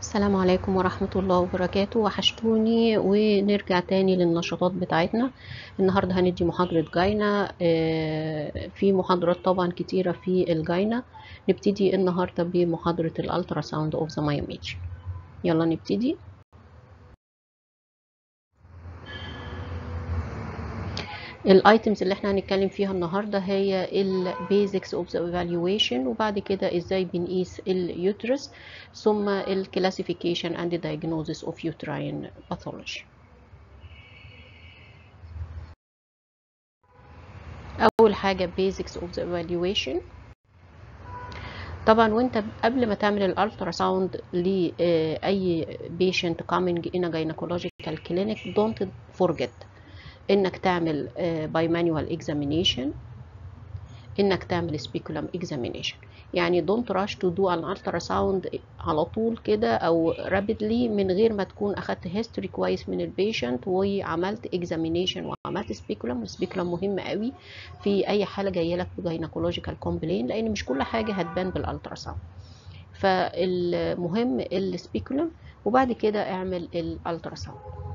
السلام عليكم ورحمة الله وبركاته وحشتوني ونرجع تاني للنشاطات بتاعتنا النهاردة هندي محاضرة جاينا آه، في محاضرات طبعا كتيرة في الجاينا نبتدي النهاردة بمحاضرة الالترا ساوند اوف ذا مايوميتري يلا نبتدي الايتمز اللي احنا هنتكلم فيها النهارده هي البيزكس اوف ذا ايفالويشن وبعد كده ازاي بنقيس اليوترس ثم الكلاسيفيكيشن اند diagnosis اوف uterine pathology اول حاجه basics of the evaluation طبعا وانت قبل ما تعمل الالترا ساوند لاي بيشنت coming in a gynecological clinic don't forget انك تعمل باي مانوال اكزامينيشن انك تعمل سبيكولم اكزامينيشن يعني دونت راش تو دو ان ultrasound على طول كده او رابيدلي من غير ما تكون اخدت هيستوري كويس من البيشنت وعملت اكزامينيشن وعملت سبيكولم السبيكولم مهم قوي في اي حاله جايه لك بجاينكولوجيكال كومبلين لان مش كل حاجه هتبان بالالتراساوند فالمهم السبيكولم وبعد كده اعمل الالتراساوند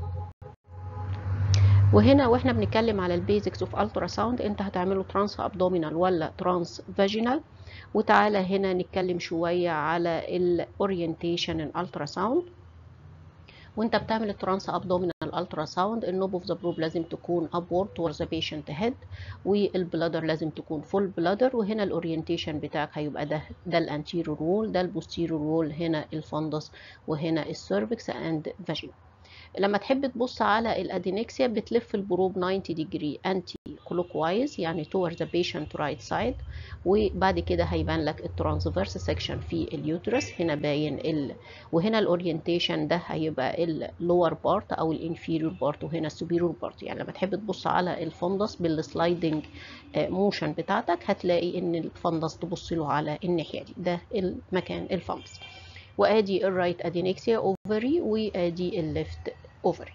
وهنا واحنا بنتكلم على البيزكس اوف الترا ساوند انت هتعمله ترانس ابدومينال ولا ترانس فاجينال وتعالى هنا نتكلم شويه على الاورينتيشن ان الترا ساوند وانت بتعمل الترانس ابدومينال الترا ساوند النوب اوف ذا بروب لازم تكون ابورد towards the patient head والبلادر لازم تكون فول بلادر وهنا الاورينتيشن بتاعك هيبقى ده ده الانتيريور وول ده البوستيريور وول هنا الفندس وهنا السيرفكس اند فاجينا لما تحب تبص على الادينكسيا بتلف البروب 90 ديجري انتي كلوك وايز يعني toward the patient right side وبعد كده هيبان لك الترانسفيرس سيكشن في اليوترس هنا باين ال... وهنا الاورينتيشن ده هيبقى اللور بارت او الانفيريور بارت وهنا السوبيريور بارت يعني لما تحب تبص على الفندس بالسلايدنج موشن بتاعتك هتلاقي ان الفندس تبص له على الناحيه دي ده المكان الفندس وادي الرايت ادينكسيا اوفري وادي الليفت اوفري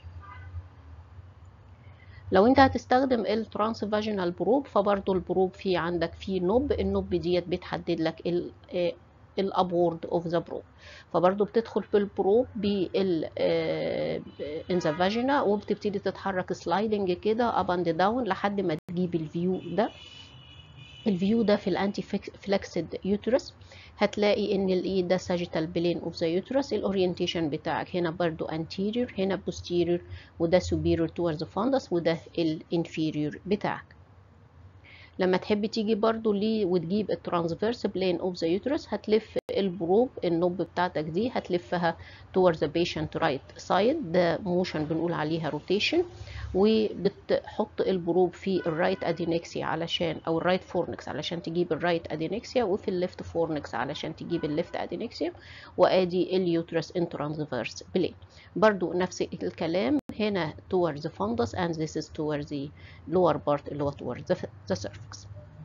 لو انت هتستخدم الترانس فاجينال بروب فبرضو البروب في عندك في نوب النوب ديت بتحدد لك ال الابورد اوف ذا بروب فبرضو بتدخل بالبروب بال ان ذا فاجينا وبتبتدي تتحرك سلايدنج كده اب اند داون لحد ما تجيب الفيو ده الفيو ده في الانتي فلكسد يوترس هتلاقي ان الايه ده ساجيتال بلين اوف ذا يوترس الاورينتيشن بتاعك هنا برضو anterior هنا posterior وده superior towards the fundus وده الانفيريور بتاعك لما تحب تيجي برضو ليه وتجيب الترانسفيرس بلين اوف ذا يوترس هتلف البروب النوب بتاعتك دي هتلفها towards the patient right side ده موشن بنقول عليها روتيشن وبتحط البروب في الرايت ادينكسيا علشان او الرايت فورنكس علشان تجيب الرايت ادينكسيا وفي الليفت فورنكس علشان تجيب الليفت ادينكسيا وادي اليوترس ان ترانسفيرس بلين برضو نفس الكلام هنا towards the fundus and this is towards the lower part اللي هو towards the, the cervix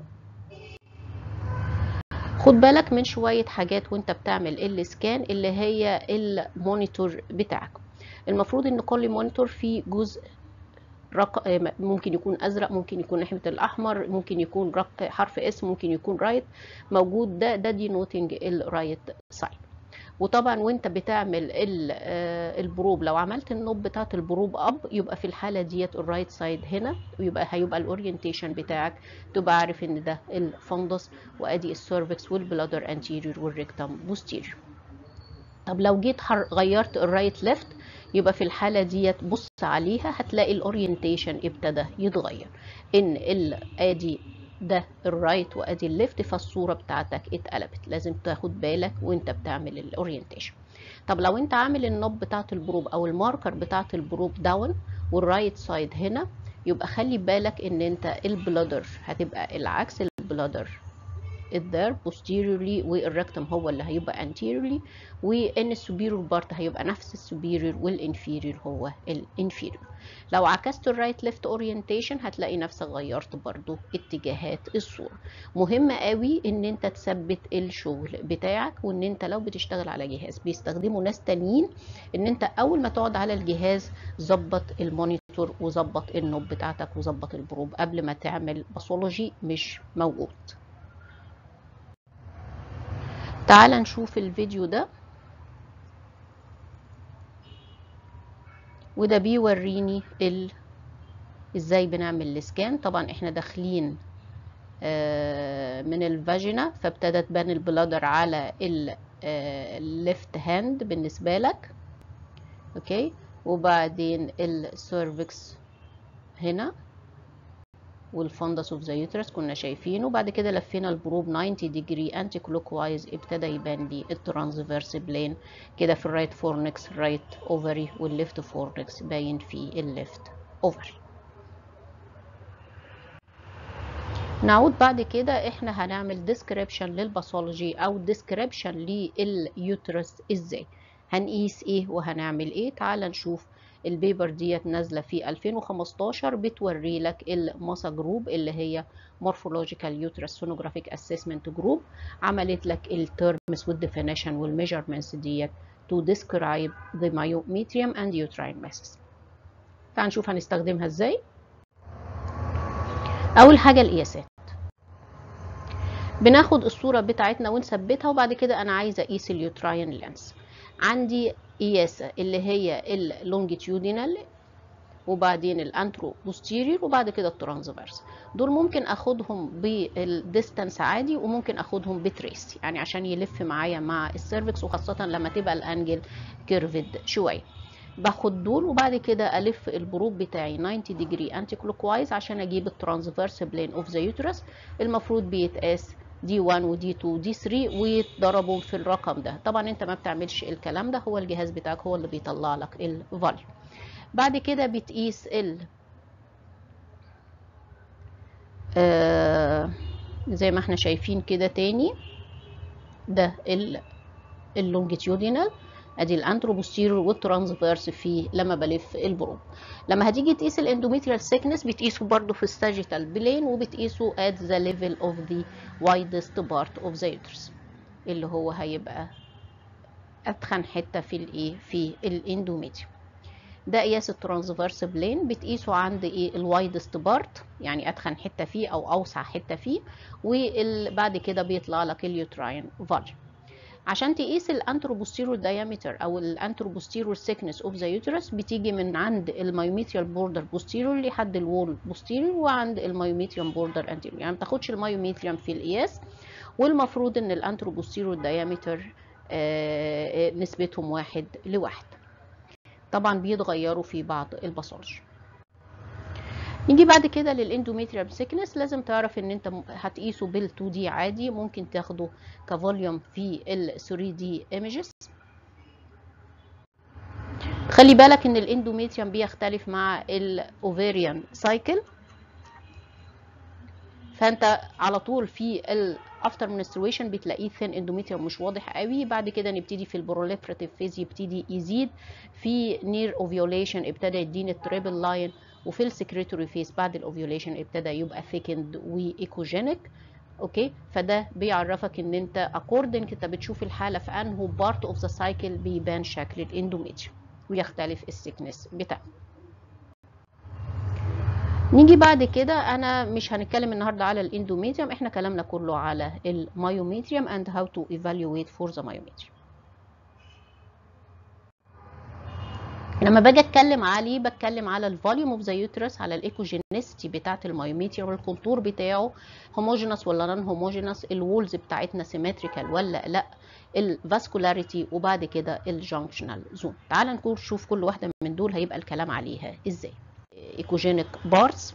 خد بالك من شوية حاجات وانت بتعمل السكان اللي هي المونيتور بتاعك المفروض ان كل مونيتور فيه جزء رق... ممكن يكون ازرق ممكن يكون ناحيه الاحمر ممكن يكون رق... حرف اس ممكن يكون رايت موجود ده ده دي نوتنج الرايت سايد وطبعا وانت بتعمل البروب لو عملت النوب بتاعت البروب اب يبقى في الحاله ديت الرايت سايد هنا ويبقى هيبقى الاورينتيشن بتاعك تبقى عارف ان ده الفندس وادي السيرفكس والبلادر انتيريور والريكتم بوستيريور طب لو جيت غيرت الرايت ليفت يبقى في الحالة ديت بص عليها هتلاقي الاورينتيشن ابتدى يتغير ان ادي ده الرايت وادي الليفت فالصورة بتاعتك اتقلبت لازم تاخد بالك وانت بتعمل الاورينتيشن طب لو انت عامل النوب بتاعت البروب او الماركر بتاعت البروب داون والرايت سايد هنا يبقى خلي بالك ان انت البلادر هتبقى العكس البلادر الدار posteriorly والركتم هو اللي هيبقى anteriorly وان السوبيريور بارت هيبقى نفس السوبيريور والانفيريور هو الانفيريور لو عكست الرايت ليفت اورينتيشن هتلاقي نفسك غيرت برضو اتجاهات الصورة مهم قوي ان انت تثبت الشغل بتاعك وان انت لو بتشتغل على جهاز بيستخدموا ناس تانيين ان انت اول ما تقعد على الجهاز ظبط المونيتور وظبط النوب بتاعتك وظبط البروب قبل ما تعمل باثولوجي مش موجود تعال نشوف الفيديو ده وده بيوريني ال... ازاي بنعمل السكان طبعا احنا داخلين آه، من الفاجينا فابتدت تبان البلادر على الليفت هاند بالنسبة لك اوكي وبعدين السيرفكس هنا والفندس اوف ذا يوترس كنا شايفينه وبعد كده لفينا البروب 90 ديجري انتي كلوك وايز ابتدى يبان لي الترانسفيرس بلين كده في الرايت فورنكس رايت اوفري والليفت فورنكس باين في الليفت اوفري نعود بعد كده احنا هنعمل ديسكريبشن للباثولوجي او ديسكريبشن لليوترس ازاي هنقيس ايه وهنعمل ايه تعال نشوف البيبر ديت نازله في 2015 بتوري لك الماسا جروب اللي هي مورفولوجيكال يوترس سونوجرافيك اسسمنت جروب عملت لك الترمز والديفينيشن والميجرمنتس ديت to describe the myometrium and uterine masses تعال نشوف هنستخدمها ازاي اول حاجه القياسات بناخد الصوره بتاعتنا ونثبتها وبعد كده انا عايزه اقيس اليوتراين لينس عندي قياسه اللي هي اللونجيتيودينال وبعدين الانترو بوستيريور وبعد كده الترانسفيرس دول ممكن اخدهم بالديستانس عادي وممكن اخدهم بتريس يعني عشان يلف معايا مع السيرفكس وخاصه لما تبقى الانجل كيرفد شويه باخد دول وبعد كده الف البروب بتاعي 90 ديجري انتي كلوك وايز عشان اجيب الترانسفيرس بلين اوف ذا يوترس المفروض بيتقاس دي 1 ودي 2 ودي 3 ويتضربوا في الرقم ده طبعا انت ما بتعملش الكلام ده هو الجهاز بتاعك هو اللي بيطلع لك الفاليو بعد كده بتقيس ال آه زي ما احنا شايفين كده تاني ده اللونجيتيودينال ادي الانتروبوستيرور والترانسفيرس في لما بلف البروب لما هتيجي تقيس الاندوميتريال سيكنس بتقيسه برضو في الساجيتال بلين وبتقيسه at the level of the widest part of the uterus اللي هو هيبقى اتخن حته في الايه في الاندوميتريوم ده قياس الترانسفيرس بلين بتقيسه عند ايه الوايدست بارت يعني اتخن حته فيه او اوسع حته فيه وبعد كده بيطلع لك اليوتراين فاليوم عشان تقيس الانتروبوستيرور دايمتر او الانتروبوستيرور سيكنس اوف ذا يوترس بتيجي من عند المايوميتريال بوردر بوستيرور لحد الوول بوستيرور وعند المايوميتريوم بوردر انتيريور يعني ما تاخدش المايوميتريوم في القياس والمفروض ان الانتروبوستيرور دايمتر نسبتهم واحد لواحد طبعا بيتغيروا في بعض الباثولوجي نيجي بعد كده للاندوميتريال سيكنس لازم تعرف ان انت هتقيسه بال 2 دي عادي ممكن تاخده كفوليوم في ال 3 دي ايمجز خلي بالك ان الاندوميتريوم بيختلف مع الاوفيريان سايكل فانت على طول في الافتر منسترويشن بتلاقيه ثين اندوميتريوم مش واضح قوي بعد كده نبتدي في البروليفراتيف فيز يبتدي يزيد في نير اوفيوليشن ابتدى يديني التريبل لاين وفي السكريتوري فيس بعد الاوفيوليشن ابتدى يبقى ثيكند وايكوجينيك اوكي فده بيعرفك ان انت اكوردنج انت بتشوف الحاله في انهو بارت اوف ذا سايكل بيبان شكل الاندوميتريوم ويختلف السيكنس بتاعه نيجي بعد كده انا مش هنتكلم النهارده على الاندوميتريوم احنا كلامنا كله على المايوميتريوم and how to evaluate for the myometrium لما باجي اتكلم عليه بتكلم على الفوليوم اوف ذا يوترس على الايكوجينيستي بتاعه المايوميتريوم الكونتور بتاعه هوموجينس ولا نون هوموجينس الوولز بتاعتنا سيمتريكال ولا لا الفاسكولاريتي وبعد كده الجنكشنال زون تعال نشوف كل واحده من دول هيبقى الكلام عليها ازاي ايكوجينيك بارز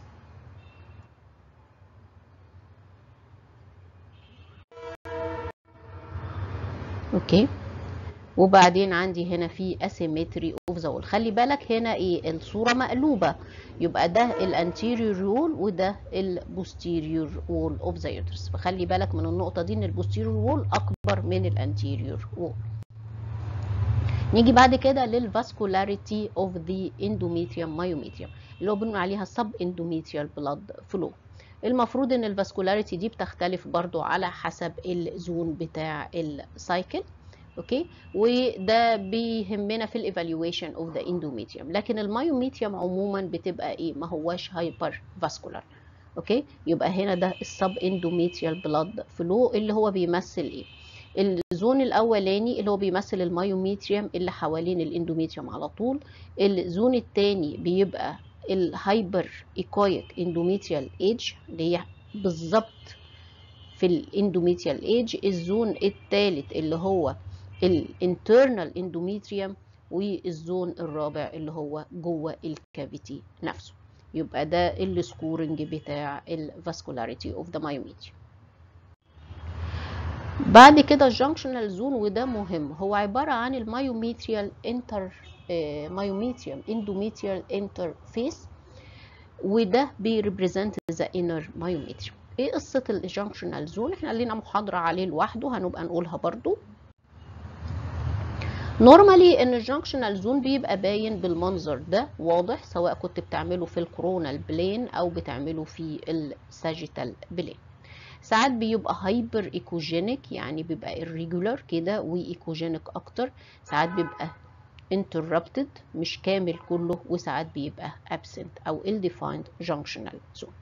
اوكي وبعدين عندي هنا في asymmetry اوف ذا وول خلي بالك هنا ايه الصوره مقلوبه يبقى ده الانتيريور وول وده البوستيريور وول اوف ذا يوترس فخلي بالك من النقطه دي ان البوستيريور وول اكبر من الانتيريور وول نيجي بعد كده للفاسكولاريتي اوف ذا اندوميتريوم مايوميتريوم اللي هو بنقول عليها سب اندوميتريال بلاد فلو المفروض ان الفاسكولاريتي دي بتختلف برضو على حسب الزون بتاع السايكل اوكي وده بيهمنا في الايفالويشن اوف ذا اندوميتريوم لكن المايوميتريوم عموما بتبقى ايه ما هواش هايبر فاسكولار اوكي يبقى هنا ده السب اندوميتريال بلاد فلو اللي هو بيمثل ايه الزون الاولاني اللي هو بيمثل المايوميتريوم اللي حوالين الاندوميتريوم على طول الزون الثاني بيبقى الهايبر ايكويك اندوميتريال ايدج اللي هي بالظبط في الاندوميتريال ايدج الزون الثالث اللي هو الانترنال اندوميتريوم والزون الرابع اللي هو جوه الكافيتي نفسه يبقى ده السكورنج بتاع الفاسكولاريتي اوف ذا مايوميتريوم بعد كده الجنكشنال زون وده مهم هو عباره عن المايوميتريال انتر مايوميتريوم اندوميتريال انترفيس وده بيريبريزنت ذا انر مايوميتريوم ايه قصه الجنكشنال زون احنا لينا محاضره عليه لوحده هنبقى نقولها برضو نورمالي ان الجنكشنال زون بيبقى باين بالمنظر ده واضح سواء كنت بتعمله في الكورونال بلين او بتعمله في الساجيتال بلين ساعات بيبقى هايبر ايكوجينيك يعني بيبقى irregular كده وايكوجينيك اكتر ساعات بيبقى interrupted مش كامل كله وساعات بيبقى absent او ill-defined junctional zone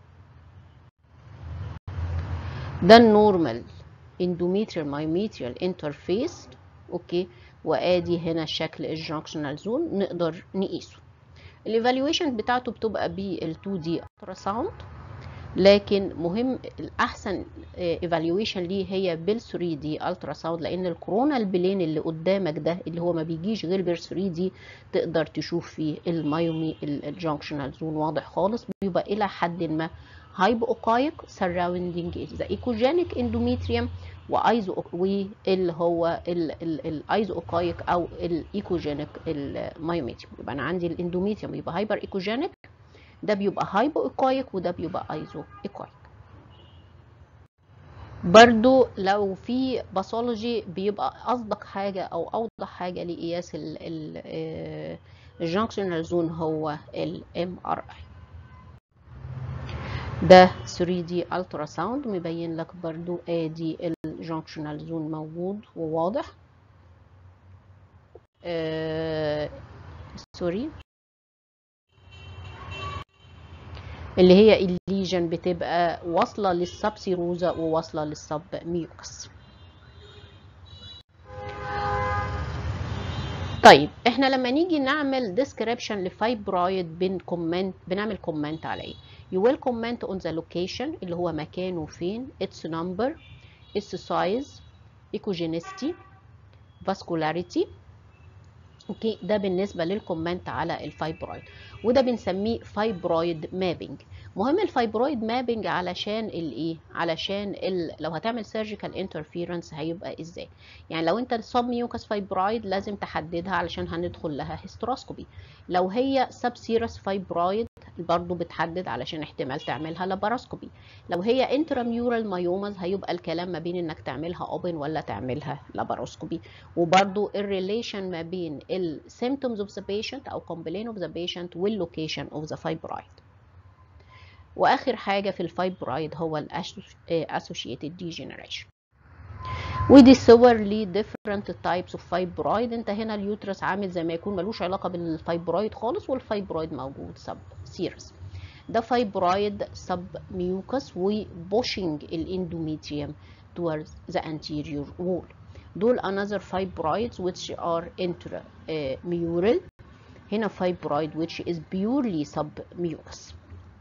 ده النورمال endometrial myometrial interface اوكي وادي هنا شكل الجنكشنال زون نقدر نقيسه الايفالويشن بتاعته بتبقى بال 2 دي التراساوند لكن مهم الاحسن ايفالويشن ليه هي بال 3 دي التراساوند لان الكورونال بلين اللي قدامك ده اللي هو ما بيجيش غير بال 3 دي تقدر تشوف فيه المايومي الجنكشنال زون واضح خالص بيبقى الى حد ما هايبوكايك سراوندينج ذا ايكوجينيك اندوميتريوم وايزو واللي هو الايزو اوكايك او الايكوجينيك المايوميتريوم يبقى انا عندي الاندوميتريوم يبقى هايبر ايكوجينيك ده بيبقى هايبو ايكويك وده بيبقى ايزو ايكويك برضو لو في باثولوجي بيبقى اصدق حاجه او اوضح حاجه لقياس الجنكشنال زون هو الام ار اي ده 3 دي الترا ساوند مبين لك برضو ادي الجنكشنال زون موجود وواضح آه سوري اللي هي الليجن بتبقى واصلة للسب سيروزا وواصلة للسب ميوكس طيب احنا لما نيجي نعمل ديسكريبشن لفايبرويد بنكومنت بنعمل كومنت على ايه you will comment on the location اللي هو مكانه فين its number its size ecogenicity vascularity اوكي ده بالنسبه للكومنت على الفايبرويد وده بنسميه فايبرويد مابينج مهم الفايبرويد مابينج علشان الايه علشان ال... لو هتعمل سيرجيكال انترفيرنس هيبقى ازاي يعني لو انت سب ميوكس فايبرويد لازم تحددها علشان هندخل لها هيستروسكوبي لو هي سب سيرس فايبرويد برضو بتحدد علشان احتمال تعملها لاباراسكوبي لو هي انتراميورال مايومز هيبقى الكلام ما بين انك تعملها اوبن ولا تعملها لاباراسكوبي وبرضو الريليشن ما بين السيمتومز اوف ذا بيشنت او كومبلين اوف ذا بيشنت واللوكيشن اوف ذا فايبرويد واخر حاجه في الفايبرويد هو الاسوشيتد ديجنريشن ودي صور ل different types of fibroid انت هنا اليوترس عامل زي ما يكون ملوش علاقه بالفايبرويد خالص والفايبرويد موجود سب سيرس ده فايبرويد سب ميوكس وبوشنج الاندوميتريوم towards the anterior wall دول another fibroids which are intramural هنا fibroid which is purely submucous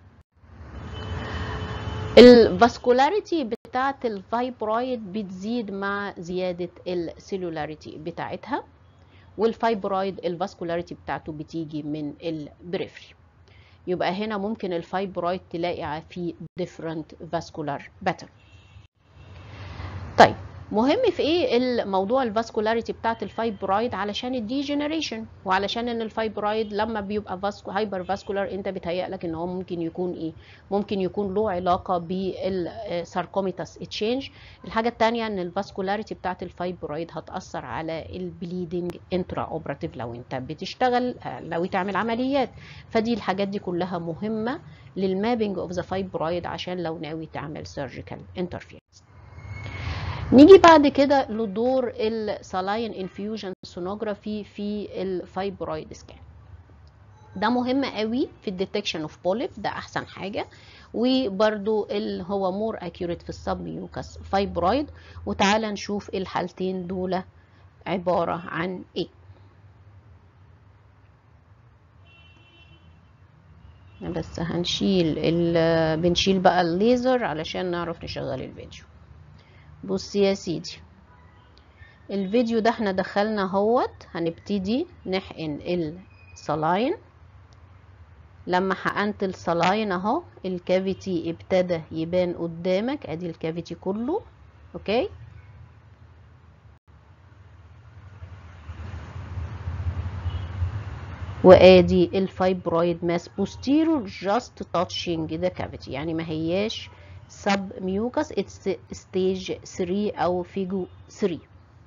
الفاسكولاريتي بتاعت الفايبرويد بتزيد مع زيادة السيلولاريتي بتاعتها والفايبرويد الفاسكولاريتي بتاعته بتيجي من البريفري يبقى هنا ممكن الفايبرويد تلاقي فيه different vascular pattern طيب مهم في ايه الموضوع الفاسكولاريتي بتاعت الفايبرويد علشان الديجنريشن وعلشان ان الفايبرويد لما بيبقى فاسكو هايبر فاسكولار انت بيتهيألك ان هو ممكن يكون ايه ممكن يكون له علاقه بالساركوميتاس اتشينج الحاجه الثانيه ان الفاسكولاريتي بتاعت الفايبرويد هتاثر على البليدنج انترا اوبراتيف لو انت بتشتغل لو تعمل عمليات فدي الحاجات دي كلها مهمه للمابينج اوف ذا فايبرويد عشان لو ناوي تعمل سيرجيكال انترفيرنس نيجي بعد كده لدور السلاين انفيوجن سونوجرافي في الفايبرويد سكان ده مهم قوي في الديتكشن اوف بوليب ده احسن حاجه وبرده اللي هو مور اكيوريت في السب ميوكس فايبرويد وتعالى نشوف الحالتين دول عبارة عن ايه بس هنشيل ال بنشيل بقى الليزر علشان نعرف نشغل الفيديو بص يا سيدي الفيديو ده احنا دخلنا اهوت هنبتدي نحقن الصلاين لما حقنت الصلاين اهو الكافيتي ابتدى يبان قدامك ادي الكافيتي كله اوكي وادي الفايبرويد ماس بوستيرور جاست تاتشنج ذا كافيتي يعني ما هياش سب ميوكس اتس ستيج 3 او فيجو 3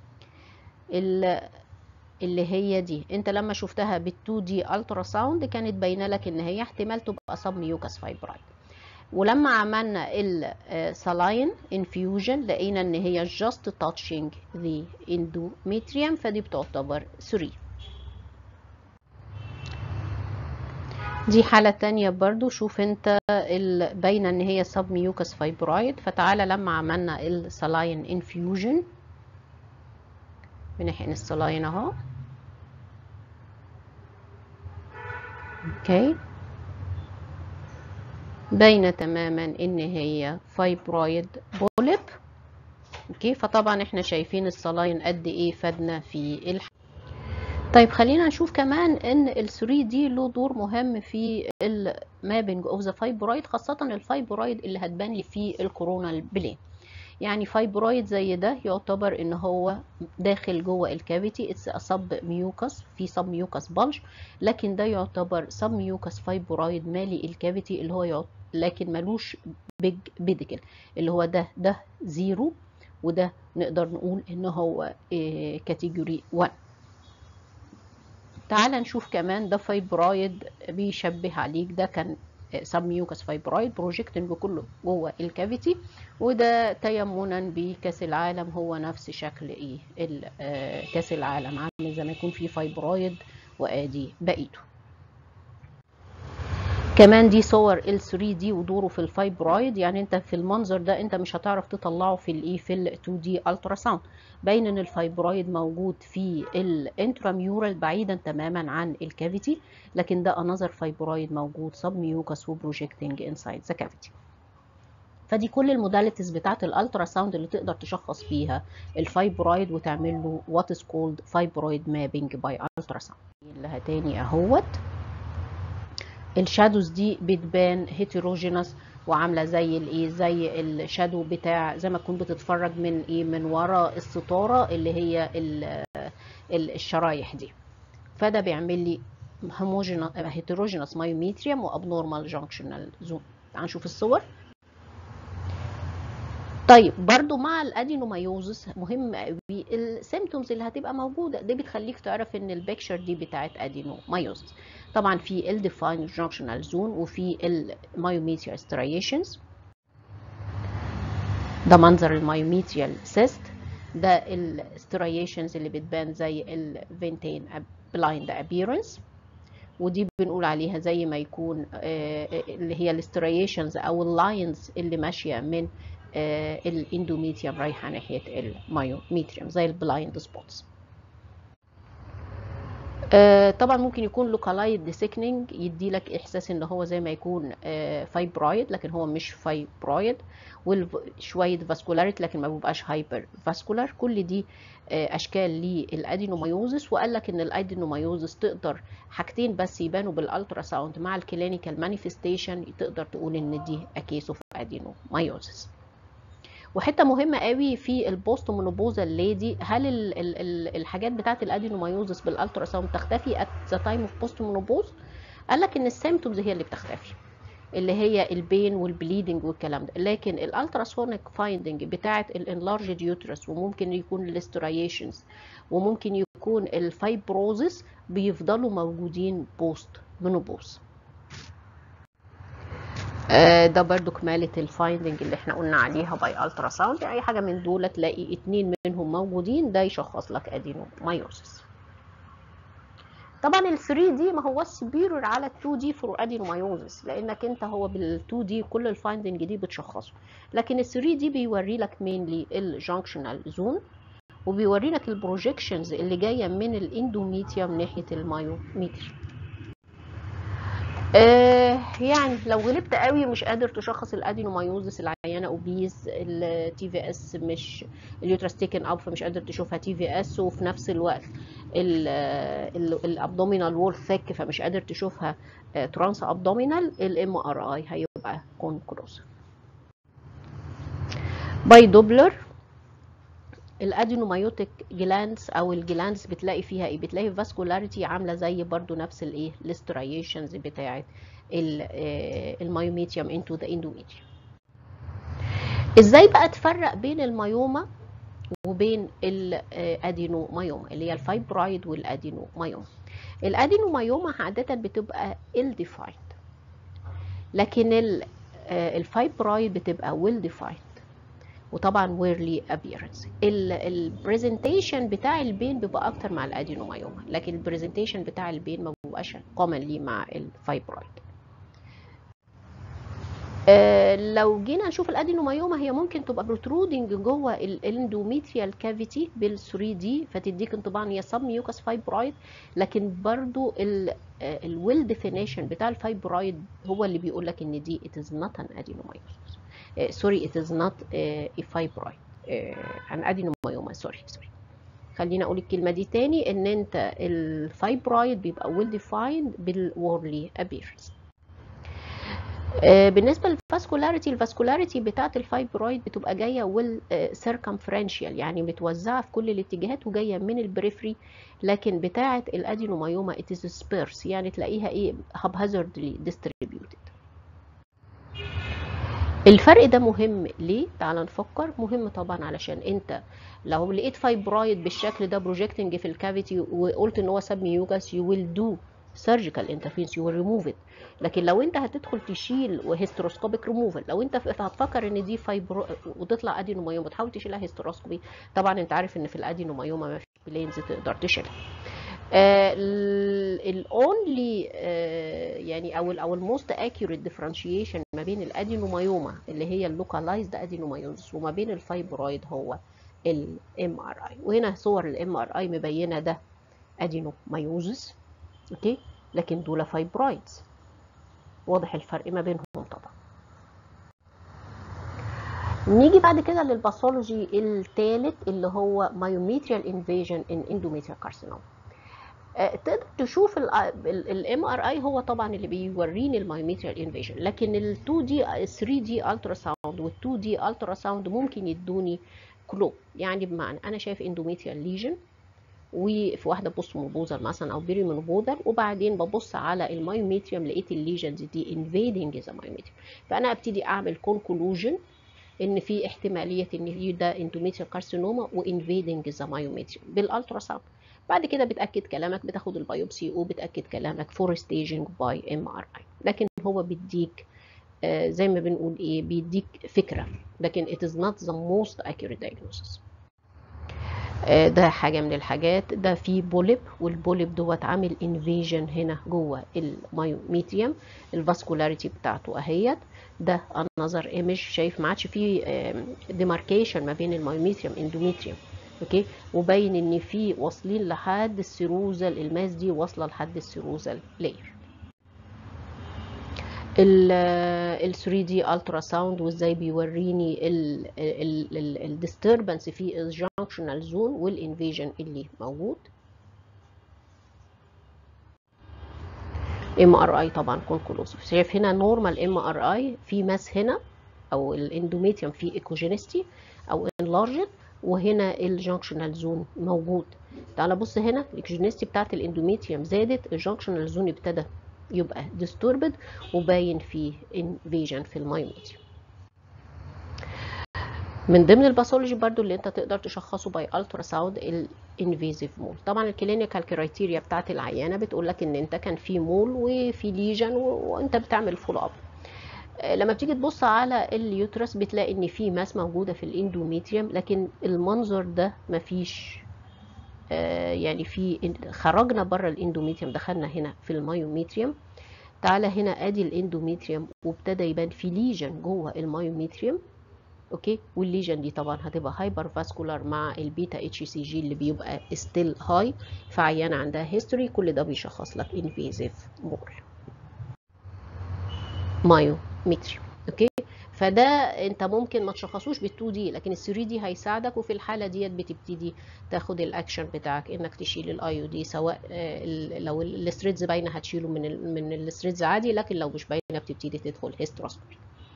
اللي هي دي انت لما شفتها بال2 دي الترا ساوند كانت باينه لك ان هي احتمال تبقى سب ميوكس فايبرويد ولما عملنا السلاين انفيوجن لقينا ان هي جاست تاتشنج ذا اندوميتريوم فدي بتعتبر 3 دي حالة تانية برضو شوف انت باينة ان هي سب ميوكس فايبرويد فتعالى لما عملنا السلاين انفيوجن بنحقن السلاين اهو اوكي باينة تماما ان هي فايبرويد بوليب اوكي فطبعا احنا شايفين السلاين قد ايه فادنا في الح... طيب خلينا نشوف كمان ان ال 3 دي له دور مهم في المابنج اوف ذا فايبرويد خاصة الفايبرويد اللي هتبان لي فيه الكورونال بلين يعني فايبرويد زي ده يعتبر ان هو داخل جوه الكافيتي اتس سب ميوكس في سب ميوكس بلج لكن ده يعتبر سب ميوكس فايبرويد مالي الكافيتي اللي هو يعتبر لكن ملوش بيج بيديكل اللي هو ده ده زيرو وده نقدر نقول ان هو كاتيجوري 1 تعال نشوف كمان ده فايبرويد بيشبه عليك ده كان سب ميوكس فايبرويد بروجكتنج كله جوه الكافيتي وده تيمنا بكاس العالم هو نفس شكل ايه كاس العالم عامل زي ما يكون فيه فايبرويد وادي بقيته كمان دي صور ال 3 دي ودوره في الفايبرويد يعني انت في المنظر ده انت مش هتعرف تطلعه في الايه في ال 2 دي الترا ساوند باين ان الفايبرويد موجود في الانتراميورال بعيدا تماما عن الكافيتي لكن ده انذر فايبرويد موجود سب ميوكس وبروجيكتنج انسايد ذا كافيتي فدي كل الموداليتيز بتاعت الالترا ساوند اللي تقدر تشخص فيها الفايبرويد وتعمل له وات از كولد فايبرويد مابينج باي الترا ساوند لها تاني اهوت الشادوز دي بتبان هيتروجينس وعامله زي الايه زي الشادو بتاع زي ما تكون بتتفرج من ايه من ورا الستاره اللي هي الشرايح دي فده بيعمل لي هيتروجينس مايوميتريوم وابنورمال جانكشنال زون تعال نشوف الصور طيب برضو مع الادينومايوزس مهم قوي السيمتومز اللي هتبقى موجوده دي بتخليك تعرف ان البيكشر دي بتاعت ادينومايوزس طبعا في الديفايند جانكشنال زون وفي المايوميتريال ستريشنز ده منظر المايوميتريال سيست ده الستريشنز اللي بتبان زي الفينتين بلايند ابيرنس ودي بنقول عليها زي ما يكون اللي هي الستريشنز او اللاينز اللي ماشيه من الاندوميتريوم رايحه ناحيه المايوميتريوم زي البلايند سبوتس طبعا ممكن يكون لوكالايد ديسيكنينج يدي لك احساس ان هو زي ما يكون فايبرويد لكن هو مش فايبرويد وشويه فاسكولاريتي لكن ما بيبقاش هايبر فاسكولار كل دي اشكال للادينومايوزس وقال لك ان الادينومايوزس تقدر حاجتين بس يبانوا بالالترا ساوند مع الكلينيكال مانيفستيشن تقدر تقول ان دي اكيس اوف ادينومايوزس وحته مهمه قوي في البوست مونوبوزال ليدي هل ال ال ال الحاجات بتاعه الادينومايوزس بالالترا ساوند تختفي ات ذا تايم اوف بوست مونوبوز قال لك ان السيمتومز هي اللي بتختفي اللي هي البين والبليدنج والكلام ده لكن الالتراسونيك فايندنج بتاعه الانلارجد يوترس وممكن يكون الاستريشنز وممكن يكون الفايبروزس بيفضلوا موجودين بوست مونوبوز ده برضو كمالة الفايندنج اللي احنا قلنا عليها باي الترا ساوند اي حاجة من دول تلاقي اتنين منهم موجودين ده يشخص لك ادينومايوسيس طبعا ال 3 دي ما هو سبيرور على ال 2 دي فور ادينومايوزس لانك انت هو بال 2 دي كل الفايندنج دي بتشخصه لكن ال 3 دي بيوري لك مينلي الجانكشنال زون وبيوري لك البروجيكشنز اللي جايه من الاندوميتيوم ناحيه المايوميتر آه يعني لو غلبت قوي مش قادر تشخص الادينومايوزس العيانه اوبيز التي في اس مش اليوترس تيكن اب فمش قادر تشوفها تي في اس وفي نفس الوقت الابدومينال وول ثيك فمش قادر تشوفها ترانس ابدومينال الام ار اي هيبقى كونكلوسيف باي دوبلر الادينومايوتيك جلاندز او الجلاندز بتلاقي فيها ايه بتلاقي فاسكولاريتي عامله زي برضو نفس الايه الاستريشنز بتاعه المايوميتيوم انتو ذا اندوميتيوم ازاي بقى تفرق بين المايوما وبين الادينومايوما اللي هي الفايبرويد والادينومايوما الادينومايوما عاده بتبقى ill defined لكن الفايبرويد بتبقى well defined وطبعا ويرلي ابييرنس البرزنتيشن بتاع البين بيبقى اكتر مع الادينومايوما لكن البرزنتيشن بتاع البين ما بيبقاش كومنلي مع الفايبرويد آه لو جينا نشوف الادينومايوما هي ممكن تبقى بروترودنج جوه الاندوميتريال كافيتي بال 3 دي فتديك انطباع ان هي سب ميوكس فايبرويد لكن برضو الويل ديفينيشن بتاع الفايبرويد هو اللي بيقول لك ان دي it is not an adenomyosis سوري it is not uh, a fibroid عن ادينومايوما سوري سوري خلينا اقول الكلمه دي تاني ان انت الفايبرويد بيبقى well defined بالورلي appearance بالنسبه للفاسكولاريتي الفاسكولاريتي بتاعه الفايبرويد بتبقى جايه ويل سيركمفرنشال يعني متوزعه في كل الاتجاهات وجايه من البريفري لكن بتاعه الادينومايوما it is sparse يعني تلاقيها ايه haphazardly distributed الفرق ده مهم ليه تعال نفكر مهم طبعا علشان انت لو لقيت فايبرويد بالشكل ده بروجيكتنج في الكافيتي وقلت ان هو سب ميوكاس يو ويل دو سيرجيكال انترفيرنس يو ويل ريموف ات لكن لو انت هتدخل تشيل وهيستروسكوبيك ريموفل لو انت هتفكر ان دي فايبرو وتطلع ادينومايوما وتحاول تشيلها هيستروسكوبي طبعا انت عارف ان في الادينومايوما ما فيش بلينز تقدر تشيلها الاونلي يعني او ال او الموست اكيوريت ديفرنشيشن ما بين الادينومايوما اللي هي اللوكالايزد ادينومايوزس وما بين الفايبرويد هو الام ار اي وهنا صور الام ار اي مبينه ده ادينومايوزس اوكي لكن دول فايبرويدز واضح الفرق ما بينهم طبعا نيجي بعد كده للباثولوجي الثالث اللي هو مايوميتريال انفيجن ان اندوميتريال كارسينوما تقدر تشوف الام ار اي هو طبعا اللي بيوريني المايوميتريال انفيجن لكن ال 2 دي 3 دي الترا ساوند وال 2 دي الترا ساوند ممكن يدوني كلو يعني بمعنى انا شايف اندوميتريال ليجن وفي واحده بوست منبوذر مثلا او بيري منبوذر وبعدين ببص على المايوميتريوم لقيت الليجنز دي انفيدنج ذا مايوميتريوم فانا ابتدي اعمل كونكلوجن ان في احتماليه ان ده اندوميتريال كارسينوما وانفيدنج ذا مايوميتريوم بالالترا ساوند بعد كده بتاكد كلامك بتاخد البيوبسي وبتاكد كلامك فور ستيجنج باي ام ار اي لكن هو بيديك آه زي ما بنقول ايه بيديك فكره لكن it is not the most accurate diagnosis آه ده حاجه من الحاجات ده في بوليب والبوليب دوت عامل انفيجن هنا جوه المايوميتريوم الفاسكولاريتي بتاعته اهيت ده النظر ايمج شايف ما عادش فيه ديماركيشن ما بين المايوميتريوم اندوميتريوم اوكي وباين ان في واصلين لحد السيروزال الماس دي واصله لحد السيروزال لاير ال 3 دي الترا ساوند وازاي بيوريني الديستربنس في الجانكشنال زون والانفيجن اللي موجود ام ار اي طبعا كونكلوسيف شايف هنا نورمال ام ار اي في ماس هنا او الاندوميتريوم في ايكوجينستي او انلارجد وهنا الجانكشنال زون موجود تعال بص هنا الاكسجينستي بتاعت الاندوميتريوم زادت الجانكشنال زون ابتدى يبقى ديستوربد وباين فيه انفيجن في المايوميتريوم من ضمن الباثولوجي برضو اللي انت تقدر تشخصه باي الترا ساوند الانفيزيف مول طبعا الكلينيكال كرايتيريا بتاعت العيانه بتقول لك ان انت كان في مول وفي ليجن وانت بتعمل فول اب لما بتيجي تبص على اليوترس بتلاقي ان في ماس موجوده في الاندوميتريوم لكن المنظر ده مفيش آه يعني في خرجنا بره الاندوميتريوم دخلنا هنا في المايوميتريوم تعالى هنا ادي الاندوميتريوم وابتدى يبان في ليجن جوه المايوميتريوم اوكي والليجن دي طبعا هتبقى هايبر فاسكولار مع البيتا اتش سي جي اللي بيبقى ستيل هاي فعيانه عندها هيستوري كل ده بيشخص لك انفيزيف مول مايوميتريوم اوكي فده انت ممكن ما تشخصوش بال2 دي لكن ال 3 دي هيساعدك وفي الحاله ديت بتبتدي تاخد الاكشن بتاعك انك تشيل الاي دي سواء لو الستريدز باينه هتشيله من ال من الستريدز عادي لكن لو مش باينه بتبتدي تدخل هيستروسكوبي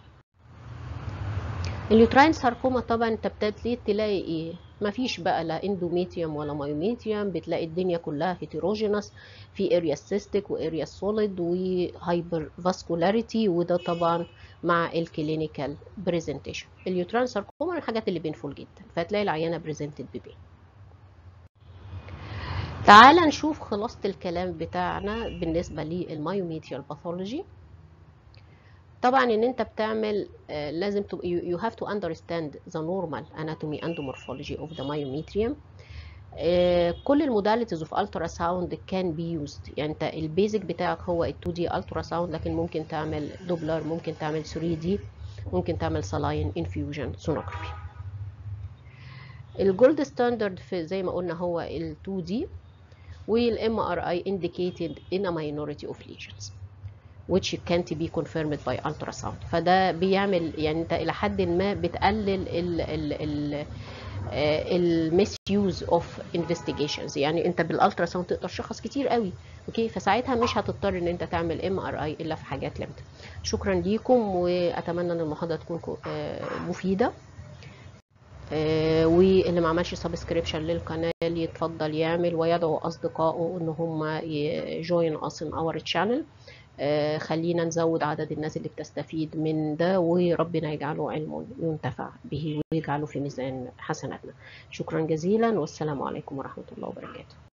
اليوتراين ساركوما طبعا انت ابتديت تلاقي ايه مفيش بقى لا اندوميتريوم ولا مايوميتريوم بتلاقي الدنيا كلها هيتروجينس في اريا سيستيك واريا سوليد وهايبر فاسكولاريتي وده طبعا مع الكلينيكال بريزنتيشن اليوتراين ساركوما من الحاجات اللي بينفول جدا فهتلاقي العيانه بريزنتد ببين تعال نشوف خلاصة الكلام بتاعنا بالنسبة للمايوميتريال باثولوجي طبعا ان انت بتعمل uh, لازم to, you, you have to understand the normal anatomy and morphology of the myometrium uh, كل الموداليتيز اوف الترا ساوند كان بي يوزد يعني انت البيزك بتاعك هو ال 2 دي الترا ساوند لكن ممكن تعمل دوبلر ممكن تعمل 3 دي ممكن تعمل سلاين انفيوجن سونوجرافي الجولد ستاندرد في زي ما قلنا هو ال 2 دي والام ار اي indicated in a minority of lesions which can't be confirmed by ultrasound فده بيعمل يعني انت الى حد ما بتقلل ال ال ال الميس يوز اوف انفستيجيشنز يعني انت بالالتراساوند تقدر تشخص كتير قوي اوكي فساعتها مش هتضطر ان انت تعمل ام ار اي الا في حاجات ليميتد شكرا ليكم واتمنى ان المحاضره تكون مفيده واللي ما عملش سبسكريبشن للقناه يتفضل يعمل ويدعو اصدقائه ان هم يجوين اس ان اور تشانل خلينا نزود عدد الناس اللي بتستفيد من ده وربنا يجعله علم ينتفع به ويجعله في ميزان حسناتنا شكرا جزيلا والسلام عليكم ورحمة الله وبركاته